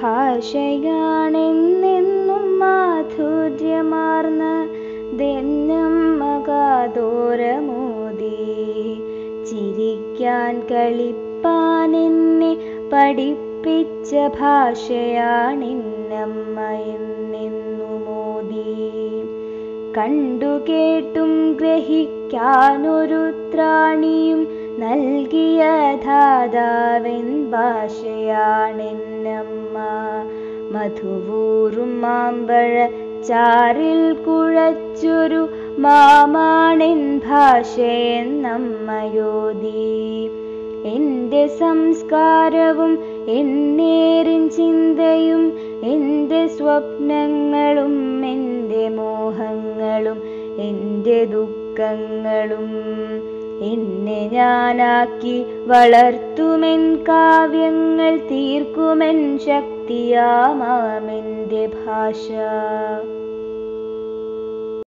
ഭാഷയാണെന്നെന്നും മാധുര്യമാർന്ന ദെന്നം മകാതോരമോദി ചിരിക്കാൻ കളിപ്പാൻ എന്നെ പഠിപ്പിച്ച ഭാഷയാണിന്നമ്മ എന്നെന്നു മോദി കണ്ടു കേട്ടും ഗ്രഹിക്കാനൊരു ത്രാണിയും നൽകിയ ധാതാവൻ ഭാഷയാണെന്നമ്മ മധുവൂറും മാമ്പഴ ചാറിൽ കുഴച്ചൊരു മാമാണെൻ ഭാഷയെന്നമ്മയോതി എൻ്റെ സംസ്കാരവും എന്നേറിൻ ചിന്തയും എൻ്റെ സ്വപ്നങ്ങളും എൻ്റെ മോഹങ്ങളും എൻ്റെ ദുഃഖങ്ങളും എന്നെ ഞാനാക്കി വളർത്തുമെൻ കാവ്യങ്ങൾ തീർക്കുമെൻ ശക്തിയാമാമെൻ്റെ ഭാഷ